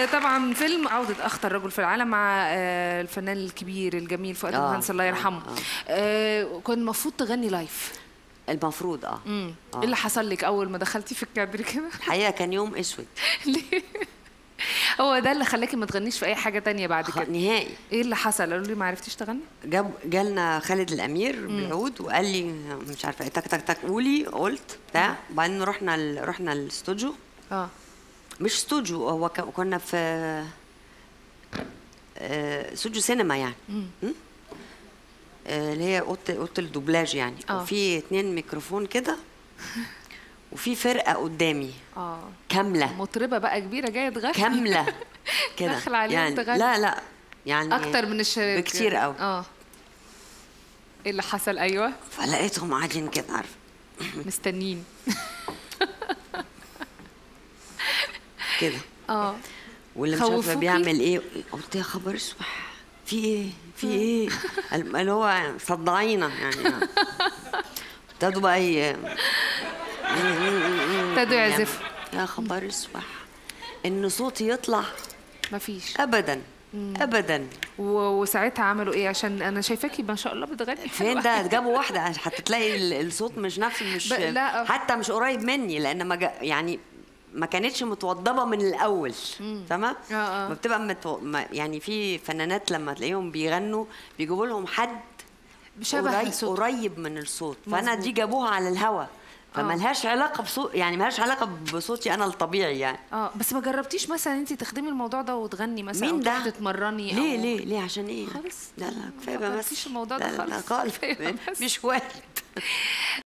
آه، طبعا فيلم عودة أخطر رجل في العالم مع آه، الفنان الكبير الجميل فؤاد آه، المهندس الله آه، يرحمه آه. آه، كان المفروض تغني لايف المفروض اه مم. ايه اللي حصل لك أول ما دخلتي في الكادر كده؟ الحقيقه كان يوم اسود ليه؟ هو ده اللي خلاكي ما تغنيش في أي حاجة تانية بعد خ- كده نهائي ايه اللي حصل؟ قالوا لي ما عرفتيش تغني؟ جاب جالنا خالد الامير بالعود وقال لي مش عارفه ايه تك تك تك قولي قلت بتاع وبعدين رحنا ال... رحنا الاستوديو اه مش استوديو هو ك... كنا في آه، استوديو سينما يعني م? آه، اللي هي اوضه اوضه الدوبلاج يعني آه. وفي اتنين ميكروفون كده وفي فرقه قدامي اه كامله مطربة بقى كبيرة جاية تغني كامله كده داخل عليهم يعني تغني. لا لا يعني أكتر من الشباب بكتير قوي اه ايه اللي حصل أيوه فلقيتهم قاعدين كده عارفه مستنين كده اه واللي مش عارفه خوفوكي؟ بيعمل ايه قلت يا خبر اسود في ايه في ايه قال- اللي هو صدعينا يعني ابتدوا بقى ي- ابتدوا يعزفوا يا خبر اسود ان صوتي يطلع مفيش ابدا ابدا و- وساعتها عملوا ايه عشان انا شايفاكي ما شاء الله بتغني فين حلوة. ده جابوا واحده حتى تلاقي ال- الصوت مش نفس مش ب- لا. حتى مش قريب مني لان ما جا يعني ما كانتش متوضبه من الاول تمام آه، آه. ما بتبقى متو... ما يعني في فنانات لما تلاقيهم بيغنوا بيجيبوا لهم حد شبه قريب, صوت قريب من الصوت فانا مظبوط. دي جابوها على الهوا فملهاش علاقه بصوت يعني ملهاش علاقه بصوتي انا الطبيعي يعني اه بس ما جربتيش مثلا انت تخدمي الموضوع ده وتغني مثلا مين أو ده؟ تروحي تتمرني ليه أو... ليه ليه عشان ايه خالص؟ لا لا كفايه ما بقى فكرتيش بس الموضوع ده لا لا لا خالص؟ خالص كفاية بس. مش وارد